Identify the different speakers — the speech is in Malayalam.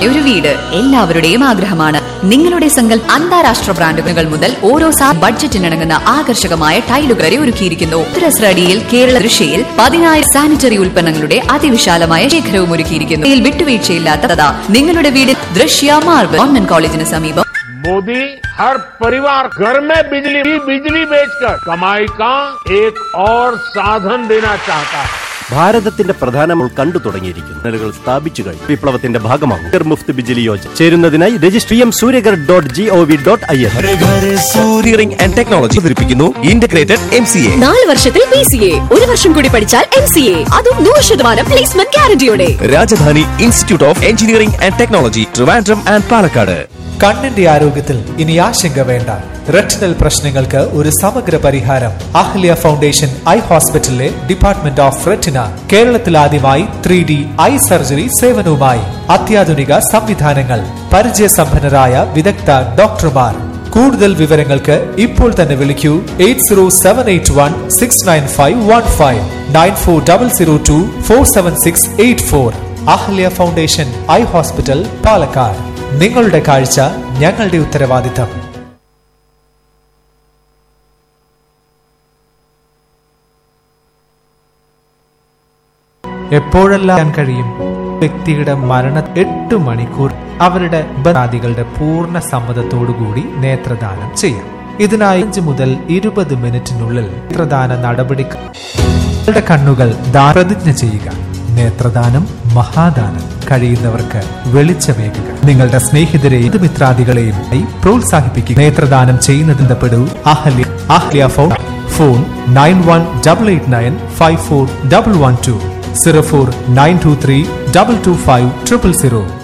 Speaker 1: ഒരു വീട് എല്ലാവരുടെയും ആഗ്രഹമാണ് നിങ്ങളുടെ സങ്കല്പ അന്താരാഷ്ട്ര ബ്രാൻഡുകൾ മുതൽ ഓരോ സാ ബഡ്ജറ്റിനിണങ്ങുന്ന ആകർഷകമായ ടൈലുകൾ വരെ ഒരുക്കിയിരിക്കുന്നു ഉത്തരസ്രടിയിൽ കേരള ദൃശ്യയിൽ പതിനായിരം സാനിറ്ററി ഉൽപ്പന്നങ്ങളുടെ അതിവിശാലമായ ശേഖരവും ഒരുക്കിയിരിക്കുന്നു ഇതിൽ വിട്ടുവീഴ്ചയില്ലാത്ത തഥാ നിങ്ങളുടെ വീട് ദൃശ്യ മാർബിൾ ഗവൺമെന്റ് കോളേജിന് സമീപം
Speaker 2: मोदी हर परिवार घर में बिजली बिजली बेचकर कमाई का एक और साधन देना चाहता है
Speaker 3: ഭാരതത്തിന്റെ പ്രധാന കണ്ടു തുടങ്ങിയിരിക്കുന്നു ജനലുകൾ സ്ഥാപിച്ചു കഴിഞ്ഞു വിപ്ലവത്തിന്റെ ഭാഗമാകും ഗർ മുഫ്ത് ബിജിലി യോജന ചേരുന്നതിനായി register M Suryaghar dot G O V dot I N
Speaker 4: സൂര്യറിംഗ് ആൻഡ് ടെക്നോളജി അവതരിപ്പിക്കുന്നു ഇന്റഗ്രേറ്റഡ് എം സി എ
Speaker 5: നാല് വർഷത്തിൽ പി സി എ ഒരു വർഷം കൂടി പഠിച്ചാൽ എം സി എ അതും നൂറ് ശതമാനം പ്ലേസ്മെന്റ് ഗ്യാരണ്ടിയോടെ
Speaker 4: Rajadhani institute of engineering and technology Trivandrum and Palakkad
Speaker 6: കണ്ണിന്റെ ആരോഗ്യത്തിൽ ഇനി ആശങ്ക വേണ്ട റെറ്റിനൽ പ്രശ്നങ്ങൾക്ക് ഒരു സമഗ്ര പരിഹാരം അഹ്ല്യ ഫൗണ്ടേഷൻ ഐ ഹോസ്പിറ്റലിലെ ഡിപ്പാർട്ട്മെന്റ് ഓഫ് റെറ്റിന കേരളത്തിൽ ആദ്യമായി ത്രീ ഡി ഐ സർജറി സേവനവുമായി അത്യാധുനിക സംവിധാനങ്ങൾ പരിചയസമ്പന്നരായ വിദഗ്ധ ഡോക്ടർമാർ കൂടുതൽ വിവരങ്ങൾക്ക് ഇപ്പോൾ തന്നെ വിളിക്കൂ eight zero seven eight one six nine five one five nine four double zero two four seven six eight four Ahalya foundation eye hospital Palakkad നിങ്ങളുടെ കാഴ്ച ഞങ്ങളുടെ ഉത്തരവാദിത്തം എപ്പോഴെല്ലാം കഴിയും വ്യക്തിയുടെ മരണ എട്ട് മണിക്കൂർ അവരുടെ ബന്ധാദികളുടെ പൂർണ്ണ സമ്മതത്തോടുകൂടി നേത്രദാനം ചെയ്യാം ഇതിനായി അഞ്ച് മുതൽ ഇരുപത് മിനിറ്റിനുള്ളിൽ നേത്രദാന നടപടി നിങ്ങളുടെ കണ്ണുകൾ ദാ- പ്രതിജ്ഞ ചെയ്യുക നേത്രദാനം മഹാദാനം കഴിയുന്നവർക്ക് വെളിച്ചമേകുക നിങ്ങളുടെ സ്നേഹിതരെയും മിത്രാദികളെയും പ്രോത്സാഹിപ്പിക്കുക നേത്രദാനം ചെയ്യുന്നതിന് പെടൂ Ahalya Ahalya phone phone nine one double eight nine five four double one two zero four nine two three double two five triple zero